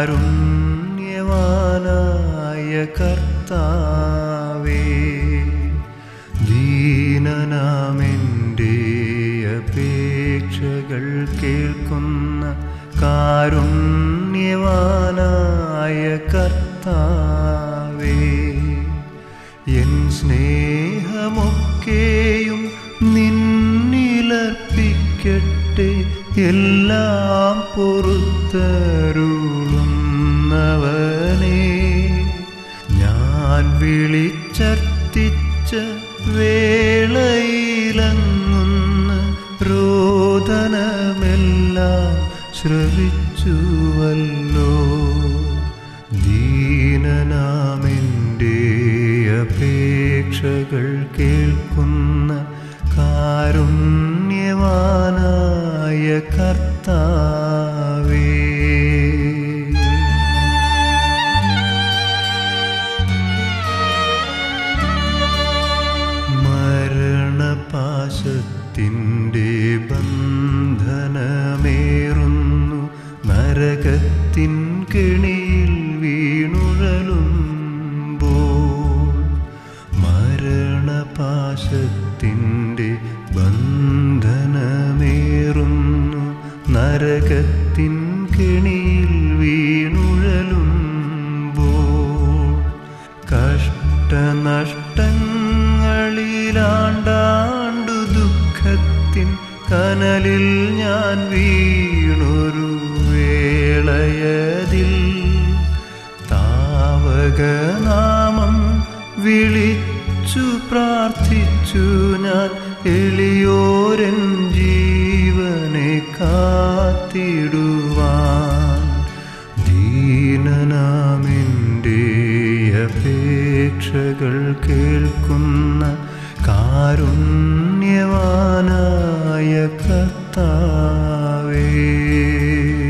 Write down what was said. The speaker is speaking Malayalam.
കാരുണ്യവാനായ കർത്താവേ ദീനനാമെൻ്റെ അപേക്ഷകൾ കേൾക്കുന്ന കാരുണ്യവാനായ കർത്താവേ എൻ സ്നേഹമൊക്കെയും നിന്നിലർപ്പിക്കട്ടെ എല്ലാം പൊറുത്തരുളുന്നവനേ ഞാൻ വിളിച്ചർത്തിച്ച വേളയിലങ്ങുന്ന രോദനമെല്ലാം ശ്രവിച്ചുവല്ലോ ദീനനാമെൻ്റെ അപേക്ഷകൾ കേൾക്കുന്ന കാരുണ്യവാനായ കർത്താവേ മരണപാശത്തിൻ്റെ ബന്ധനമേറുന്നു നരകത്തിൻ കെണിയിൽ വീണുഴലുമ്പോൾ മരണപാശത്തിൻ്റെ ബന്ധനമേറുന്നു നരകത്തിൻ കെണിയിൽ വീണുഴലുമ്പോൾ കഷ്ടനഷ്ടങ്ങളിലാണ്ടാണ്ടു ദുഃഖത്തിൻ കനലിൽ ഞാൻ വീണൊരു വേളയതിൽ താവകനാമം വിളിച്ചു പ്രാർത്ഥിച്ചു ഞാൻ എളിയോരൻ ജീവനെ കാത്തിടുവാൻ ദീനനാമെൻ്റെ അപേക്ഷകൾ കേൾക്കുന്ന കാരുണ്യവാനായ കർത്താവേ